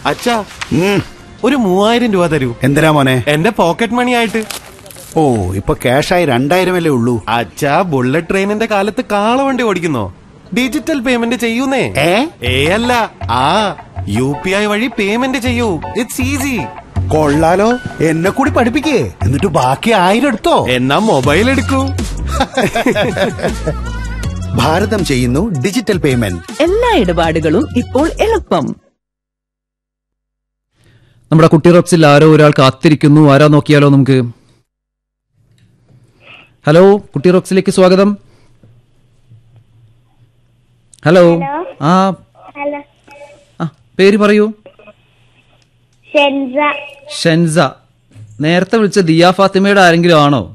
അച്ഛാ ഉം, ഒരു മൂവായിരം രൂപ തരൂ എന്തിനാ മോനെ എന്റെ പോക്കറ്റ് മണി ആയിട്ട് ഓ ഇപ്പൊ ക്യാഷായി രണ്ടായിരം അല്ലേ ഉള്ളൂ അച്ഛാ ബുള്ളറ്റ് ട്രെയിനിന്റെ കാലത്ത് കാളവണ്ടി ഓടിക്കുന്നോ ഡിജിറ്റൽ പേയ്മെന്റ് ചെയ്യൂന്നേ ഏ ഏ അല്ല ആ യു പി ഐ വഴി പേയ്മെന്റ് ചെയ്യൂ ഇറ്റ്സ് ഈസി കൊള്ളാലോ എന്നെ കൂടി പഠിപ്പിക്കേ എന്നിട്ട് ബാക്കി ആയിരം എടുത്തോ എന്നാ മൊബൈൽ എടുക്കൂ ഭാരതം ചെയ്യുന്നു ഡിജിറ്റൽ പേയ്മെന്റ് എല്ലാ ഇടപാടുകളും ഇപ്പോൾ എളുപ്പം നമ്മുടെ കുട്ടി റോക്സിൽ ആരോ ഒരാൾ കാത്തിരിക്കുന്നു ആരാ നോക്കിയാലോ നമുക്ക് ഹലോ കുട്ടി റോക്സിലേക്ക് സ്വാഗതം ഹലോ ആ ഹലോ ആ പേര് പറയൂ ഷെൻസ ഷെൻസ നേരത്തെ വിളിച്ച ദിയ ഫാത്തിമയുടെ ആരെങ്കിലും ആണോ